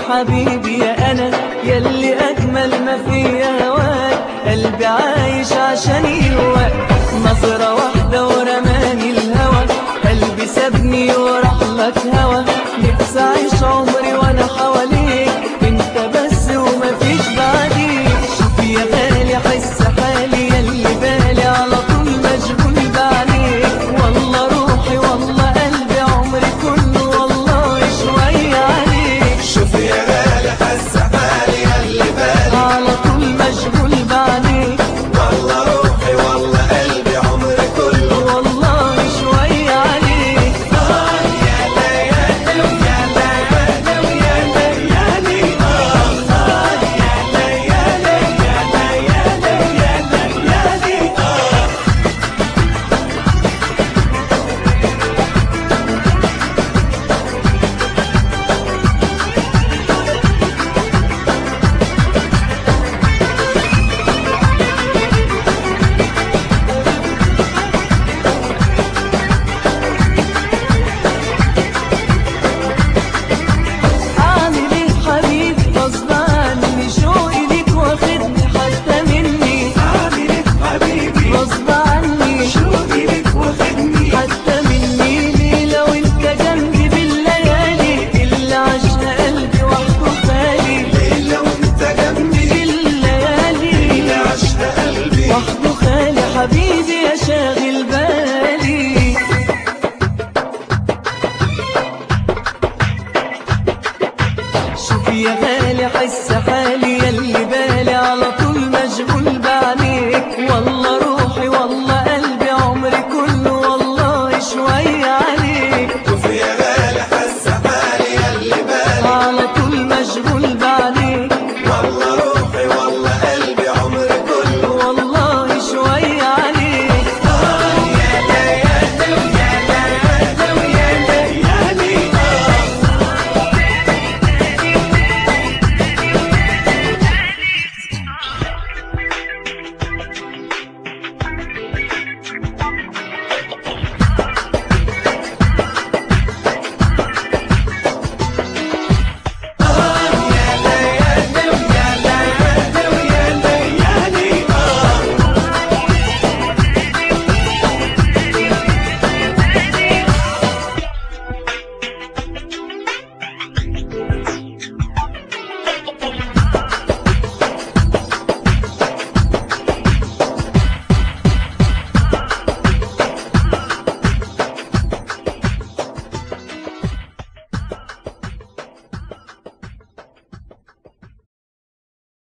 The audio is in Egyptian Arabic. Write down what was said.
حبيبي يا انا يلي اجمل ما فيا هواك قلبي عايش عشان يهواك نظرة واحدة ورماني الهوى قلبي سابني وراح لك هوى نفسي اعيش عمري وانا حواليك انت بس ومفيش بعديك شوف يا غالي حس حالي يلي بالي على طول مشغول بعليك والله روحي والله قلبي عمري كله والله شوية عليك شوف يا غالي حس حالي اللي بالي على طول مشغول بعليك والله روحي والله قلبي عمري كله والله شوية عليك آه يا ليالي ويا ليالي ويا ليالي آه آه يا ليالي يا ليالي يا ليالي آه أعمل إيه حبيبي غصب عني شوقي ليك واخدني حتى مني عامل إيه حبيبي غصب عني شوقي لك واخدني حتى مني ليه لو انت جنبي بالليالي اللي عشنا قلبي وحده خالي ليلة وانت جنبي بالليالي اللي عشت قلبي وحده خالي حبيبي يا شاغل بالي شوف يا غالي حس حالي